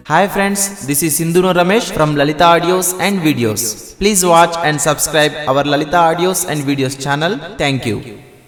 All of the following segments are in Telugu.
Hi friends, this is Sindhuno Ramesh from Lalita Audios and Videos. Please watch and subscribe our Lalita Audios and Videos channel. Thank you.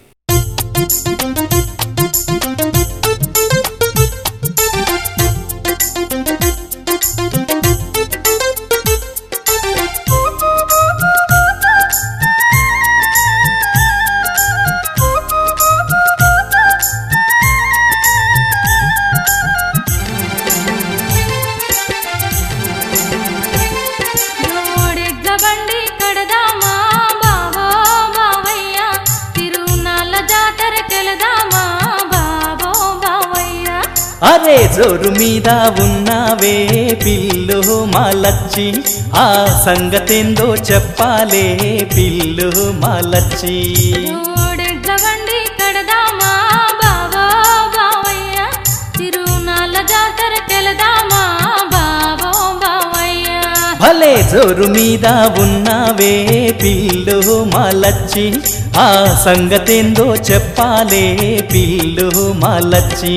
జోడెడ్ల బండి కడదామా బావో బావయ్య తిరునాళ్ళ జాతరకెళదామా బావో బావయ్య అరే జోరు మీద ఉన్నావే పిల్లు మాలచ్చి ఆ సంగతేందో చెప్పాలే పిల్లు మాలచ్చి జోడెడ్ల బండి కడదామా బావో బావయ్య తిరునాళ్ళ జాతరకెళదామా బావో బావయ్య భలే జోరు మీద ఉన్నావే పిల్లు మాలచ్చి ఆ సంగతేందో చెప్పాలే పిల్లు మాలచ్చి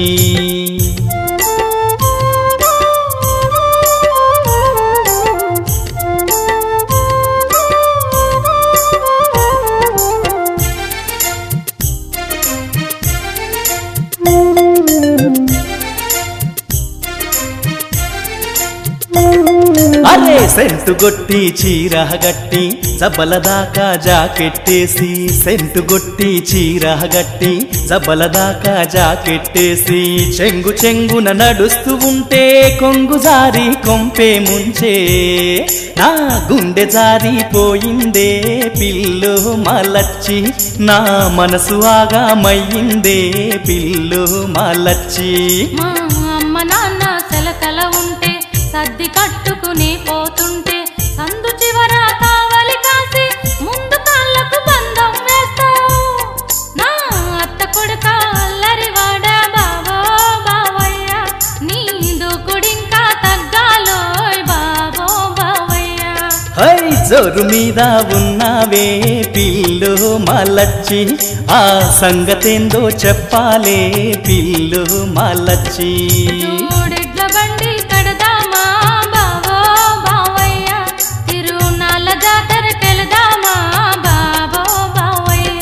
అరే సెంటు గొట్టి చీర గట్టి జబ్బల దాకా జాకెట్టేసి సెంటు గొట్టి చీర గట్టి జబ్బల దాకా జాకెట్టేసి చెంగు చెంగున నడుస్తూ ఉంటే కొంగు జారి కొంపే ముంచే నా గుండె జారిపోయిందే పిల్లు మలచ్చి నా మనసు ఆగా మయ్యిందే పిల్లు మలచ్చి మా అమ్మ నాన్న సెలకల ఉంటే సర్ది కట్టుకుని పోతుంటే సందు చివర కావలి కాసి ముందు కాళ్ళకు బంధం వేస్తావు నా అత్త కొడుక అల్లరివాడ బావో బావయ్య నీ దూకుడింకా తగ్గాలోయ్ బావో బావయ్య హై జోరు మీద ఉన్నావే పిల్లు మలచ్చి ఆ సంగతేందో చెప్పాలే పిల్లు మలచ్చి జోడెడ్ల బండి కడదామా బావో బావయ్య తిరునాళ్ళ జాతరకెళదామా బావో బావయ్య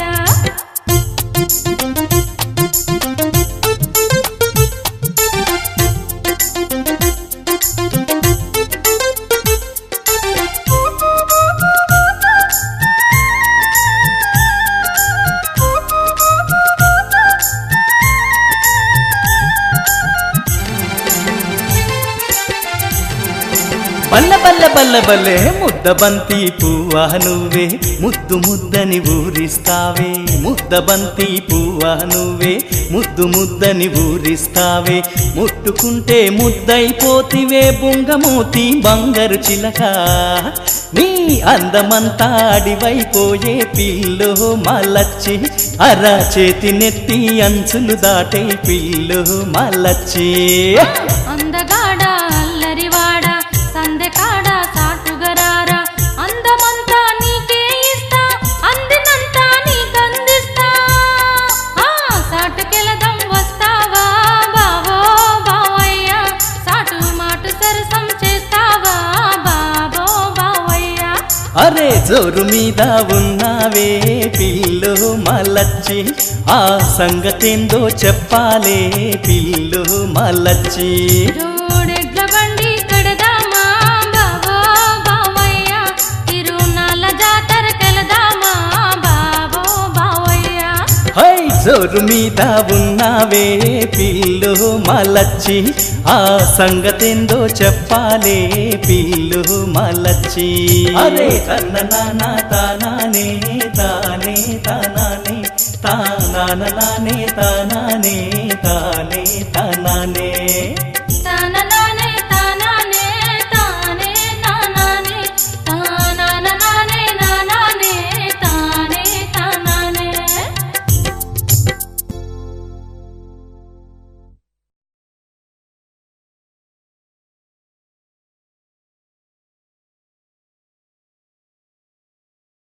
బల్ల బల్ల బల్ల బల్లే ముద్ద బంతి పువ్వా నువ్వే ముద్దు ముద్దని ఊరిస్తావే ముద్ద బంతి పువ్వా నువ్వే ముద్దు ముద్దని ఊరిస్తావే ముట్టుకుంటే ముద్దైపోతివే బుంగమూతి బంగారు చిలక నీ అందమంతా అడివైపోయే పిల్లు మలచ్చి అర చేతి నెత్తి అంచులు దాటే పిల్లు మలచ్చి అందగాడ అల్లరివాడ సందెకాడ సాటుగరారా అందమంతా నీకే ఇస్తా అందినంతా నీకందిస్తా ఆ సాటుకెళదం వస్తావా బావో బావయ్య సాటు మాటు సరసం చేస్తావా బావో బావయ్య అరే జోరు మీద ఉన్నావే పిల్లు మలచ్చి ఆ సంగతేందో చెప్పాలే పిల్లు మలచ్చి జోడెడ్ల బండి కడదామా బావో బావయ్య తిరునాళ్ళ జాతరకెళదామా బావో బావయ్య హై జోరు మీద ఉన్నావే పిల్లు మలచ్చి ఆ సంగతేందో చెప్పాలే పిల్లు మలచ్చి అరే తన్న నాన్న తానానే తానే తానానే తానానే తానానే తానే తానానే